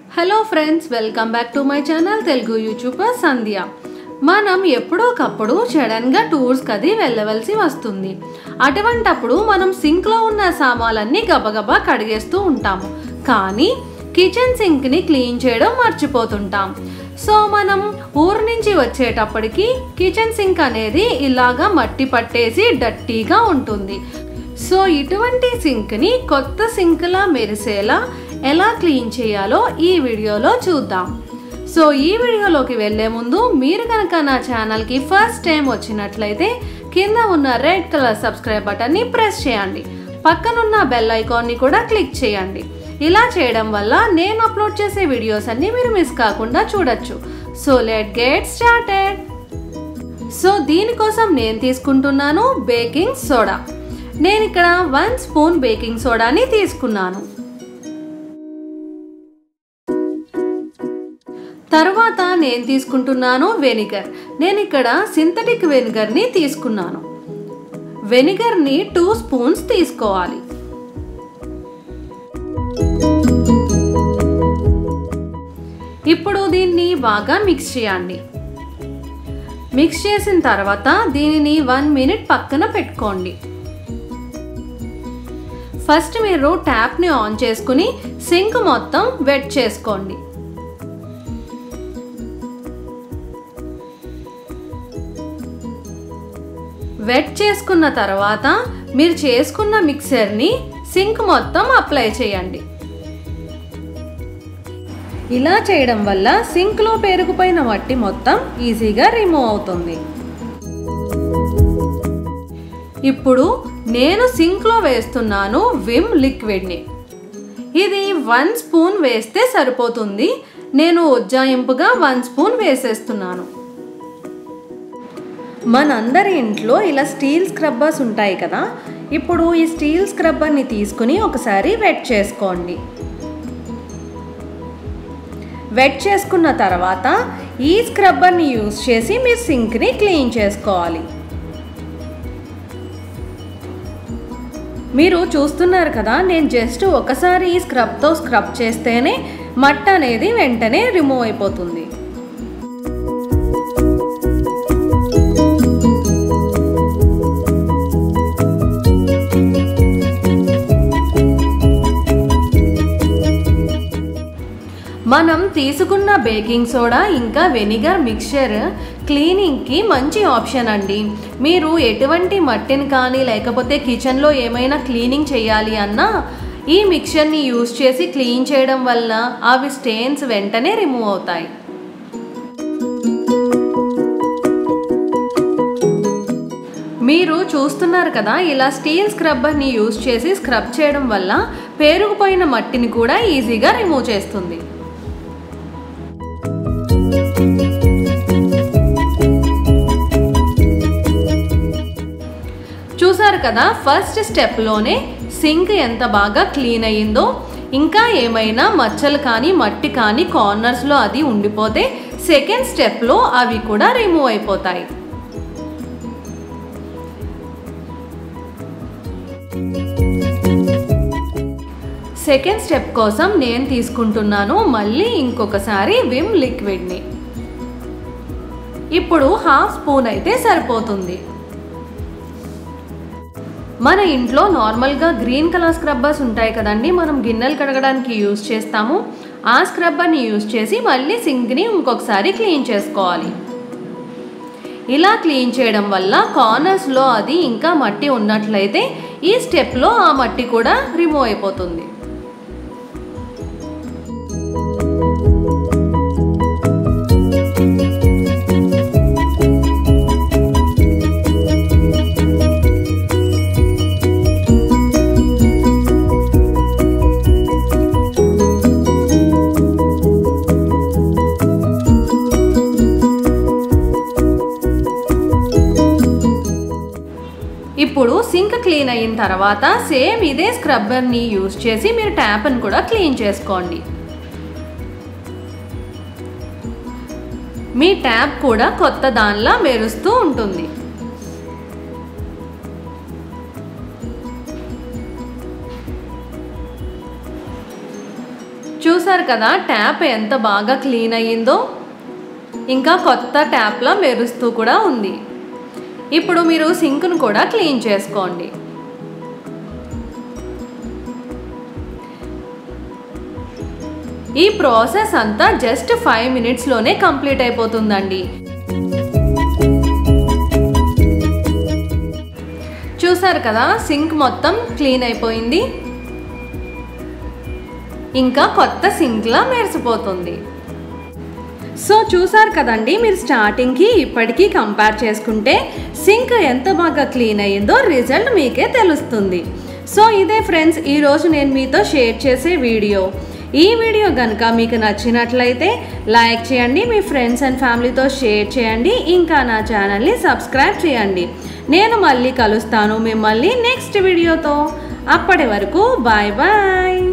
hello friends welcome back to my channel Telugu YouTuber Sandhya మనం ఎప్పుడోకప్పుడు సడన్గా టూర్స్కి అది వెళ్ళవలసి వస్తుంది అటువంటప్పుడు మనం సింక్లో ఉన్న సామాన్లన్నీ గబగబా కడిగేస్తూ ఉంటాము కానీ కిచెన్ సింక్ని క్లీన్ చేయడం మర్చిపోతుంటాం సో మనం ఊరు నుంచి వచ్చేటప్పటికి కిచెన్ సింక్ అనేది ఇలాగా మట్టి పట్టేసి డట్టీగా ఉంటుంది సో ఇటువంటి సింక్ని కొత్త సింక్లా మెరిసేలా ఎలా క్లీన్ చేయాలో ఈ వీడియోలో చూద్దాం సో ఈ వీడియోలోకి వెళ్ళే ముందు మీరు కనుక నా ఛానల్కి ఫస్ట్ టైం వచ్చినట్లయితే కింద ఉన్న రెడ్ కలర్ సబ్స్క్రైబ్ బటన్ని ప్రెస్ చేయండి పక్కనున్న బెల్ ఐకాన్ని కూడా క్లిక్ చేయండి ఇలా చేయడం వల్ల నేను అప్లోడ్ చేసే వీడియోస్ అన్ని మీరు మిస్ కాకుండా చూడొచ్చు so let get started so దీనికోసం నేను తీసుకుంటున్నాను బేకింగ్ సోడా నేను ఇక్కడ వన్ స్పూన్ బేకింగ్ సోడాని తీసుకున్నాను తర్వాత నేను తీసుకుంటున్నాను వెనిగర్ నేను ఇక్కడ సింథటిక్ వెనిగర్ని తీసుకున్నాను వెనిగర్ని టూ స్పూన్స్ తీసుకోవాలి ఇప్పుడు దీన్ని బాగా మిక్స్ చేయండి మిక్స్ చేసిన తర్వాత దీనిని వన్ మినిట్ పక్కన పెట్టుకోండి ఫస్ట్ మీరు ట్యాప్ని ఆన్ చేసుకుని సింక్ మొత్తం వెట్ చేసుకోండి వెట్ చేసుకున్న తర్వాత మీరు చేసుకున్న మిక్సర్ని సింక్ మొత్తం అప్లై చేయండి ఇలా చేయడం వల్ల సింక్లో పేరుకుపోయిన మట్టి మొత్తం ఈజీగా రిమూవ్ అవుతుంది ఇప్పుడు నేను సింక్లో వేస్తున్నాను విమ్ లిక్విడ్ని ఇది వన్ స్పూన్ వేస్తే సరిపోతుంది నేను ఉజ్జాయింపుగా వన్ స్పూన్ వేసేస్తున్నాను మనందరి ఇంట్లో ఇలా స్టీల్ స్క్రబ్బర్స్ ఉంటాయి కదా ఇప్పుడు ఈ స్టీల్ స్క్రబ్బర్ని తీసుకుని ఒకసారి వెట్ చేసుకోండి వెట్ చేసుకున్న తర్వాత ఈ స్క్రబ్బర్ని యూస్ చేసి మీరు సింక్ని క్లీన్ చేసుకోవాలి మీరు చూస్తున్నారు కదా నేను జస్ట్ ఒకసారి ఈ స్క్రబ్తో స్క్రబ్ చేస్తేనే మట్ట అనేది వెంటనే రిమూవ్ అయిపోతుంది మనం తీసుకున్న బేకింగ్ సోడా ఇంకా వెనిగర్ మిక్చర్ క్లీనింగ్కి మంచి ఆప్షన్ అండి మీరు ఎటువంటి మట్టిని కానీ లేకపోతే కిచెన్లో ఏమైనా క్లీనింగ్ చేయాలి అన్నా ఈ మిక్చర్ని యూస్ చేసి క్లీన్ చేయడం వల్ల అవి స్టెయిన్స్ వెంటనే రిమూవ్ అవుతాయి మీరు చూస్తున్నారు కదా ఇలా స్టీల్ స్క్రబ్బర్ని యూస్ చేసి స్క్రబ్ చేయడం వల్ల పేరుకుపోయిన మట్టిని కూడా ఈజీగా రిమూవ్ చేస్తుంది చూసారు కదా ఫస్ట్ స్టెప్లోనే సింక్ ఎంత బాగా క్లీన్ అయ్యిందో ఇంకా ఏమైనా మచ్చలు కానీ మట్టి కానీ కార్నర్స్లో అది ఉండిపోతే సెకండ్ స్టెప్లో అవి కూడా రిమూవ్ అయిపోతాయి సెకండ్ స్టెప్ కోసం నేను తీసుకుంటున్నాను మళ్ళీ ఇంకొకసారి విమ్ లిక్విడ్ని ఇప్పుడు హాఫ్ స్పూన్ అయితే సరిపోతుంది మన ఇంట్లో నార్మల్గా గ్రీన్ కలర్ స్క్రబ్బర్స్ ఉంటాయి కదండి మనం గిన్నెలు కడగడానికి యూజ్ చేస్తాము ఆ స్క్రబ్బర్ని యూజ్ చేసి మళ్ళీ సింక్ని ఇంకొకసారి క్లీన్ చేసుకోవాలి ఇలా క్లీన్ చేయడం వల్ల కార్నర్స్లో అది ఇంకా మట్టి ఉన్నట్లయితే ఈ స్టెప్లో ఆ మట్టి కూడా రిమూవ్ అయిపోతుంది ఇప్పుడు సింక్ క్లీన్ అయిన తర్వాత సేమ్ ఇదే స్క్రబ్బర్ని యూస్ చేసి మీరు ట్యాప్ని కూడా క్లీన్ చేసుకోండి మీ ట్యాప్ కూడా కొత్త దానిలా మెరుస్తూ ఉంటుంది చూసారు కదా ట్యాప్ ఎంత బాగా క్లీన్ అయ్యిందో ఇంకా కొత్త ట్యాప్లా మెరుస్తూ కూడా ఉంది ఇప్పుడు మీరు సింక్ను కూడా క్లీన్ చేసుకోండి ఈ ప్రాసెస్ అంతా జస్ట్ ఫైవ్ మినిట్స్లోనే కంప్లీట్ అయిపోతుందండి చూసారు కదా సింక్ మొత్తం క్లీన్ అయిపోయింది ఇంకా కొత్త సింక్లా మెరిసిపోతుంది సో చూసారు కదండి మీరు స్టార్టింగ్కి ఇప్పటికీ కంపేర్ చేసుకుంటే సింక్ ఎంత బాగా క్లీన్ అయ్యిందో రిజల్ట్ మీకే తెలుస్తుంది సో ఇదే ఫ్రెండ్స్ ఈరోజు నేను మీతో షేర్ చేసే వీడియో ఈ వీడియో కనుక మీకు నచ్చినట్లయితే లైక్ చేయండి మీ ఫ్రెండ్స్ అండ్ ఫ్యామిలీతో షేర్ చేయండి ఇంకా నా ఛానల్ని సబ్స్క్రైబ్ చేయండి నేను మళ్ళీ కలుస్తాను మిమ్మల్ని నెక్స్ట్ వీడియోతో అప్పటి వరకు బాయ్ బాయ్